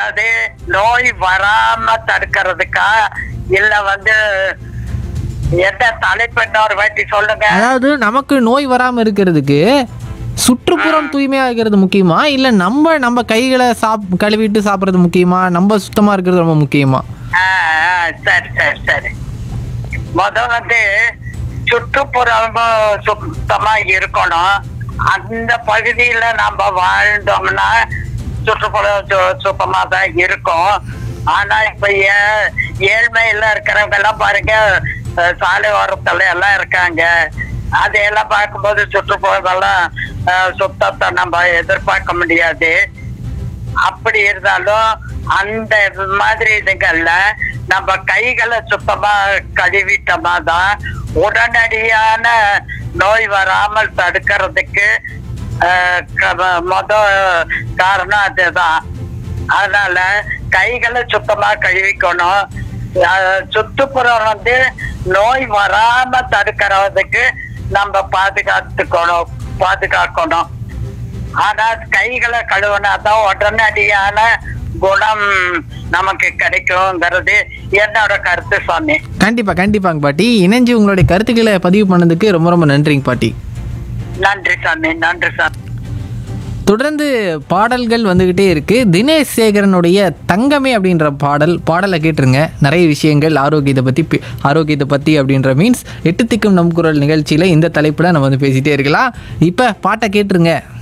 அதாவது நோய் வராம தடுக்கிறதுக்கா இல்ல வந்து எந்த தலைப்பு இன்னொரு வாட்டி சொல்லுங்க அதாவது நமக்கு நோய் வராமல் இருக்கிறதுக்கு சுற்றுப்புறம் தூய்மையாக இருக்கிறது முக்கியமா இல்லை நம்ம நம்ம கைகளை சாப் கழுவிட்டு சாப்பிட்றது முக்கியமா நம்ம சுத்தமாக இருக்கிறது ரொம்ப முக்கியமா ஆ, ஆ, சரி சரி சரி முத வந்து சுற்றுப்புறம் சுத்தமா இருக்கணும் அந்த பகுதியில நம்ம வாழ்ந்தோம்னா சுற்றுப்புறம் சு- சுத்தமா தான் இருக்கும் ஆனா இப்ப ஏ- ஏழ்மையில இருக்கிறவங்க எல்லாம் பாருங்க அஹ், சாலை ஓரத்துல எல்லாம் இருக்காங்க அதையெல்லாம் பார்க்கும்போது சுற்றுப்புறங்கள்லாம் அஹ், சுத்தத்தை நம்ம எதிர்பார்க்க முடியாது அப்படி இருந்தாலும் அந்த மாதிரி இதுங்கள்ல நம்ம கைகளை சுத்தமா கழுவிட்டோமா தான் உடனடியான நோய் வராமல் தடுக்கிறதுக்கு ஆஹ், க- மொத காரணம் அதுதான் அதனால கைகளை சுத்தமா கழுவிக்கணும் ஆஹ், சுற்றுப்புறம் வந்து நோய் வராம தடுக்கிறதுக்கு நம்ம பாதுகாத்துக்கணும் பாதுகாக்கணும் ஆனா கைகளை கழுவுனா தான் உடனடியான குணம் நமக்கு கிடைக்குங்கிறது என்னோட கருத்து சாமி கண்டிப்பாக கண்டிப்பாங்க பாட்டி இணைஞ்சு உங்களுடைய கருத்துக்களை பதிவு பண்ணதுக்கு ரொம்ப ரொம்ப நன்றிங்க பாட்டி நன்றி சாமி நன்றி சாமி தொடர்ந்து பாடல்கள் வந்துக்கிட்டே இருக்கு தினேஷ் சேகரனுடைய தங்கமே அப்படின்ற பாடல் பாடலை கேட்டுருங்க நிறைய விஷயங்கள் ஆரோக்கியத்தை பற்றி பே- ஆரோக்கியத்தை பற்றி அப்படின்ற மீன்ஸ் எட்டு திக்கும் நம் குரல் நிகழ்ச்சியில் இந்த தலைப்பில் நம்ம வந்து பேசிகிட்டே இருக்கலாம் இப்போ பாட்டை கேட்டுருங்க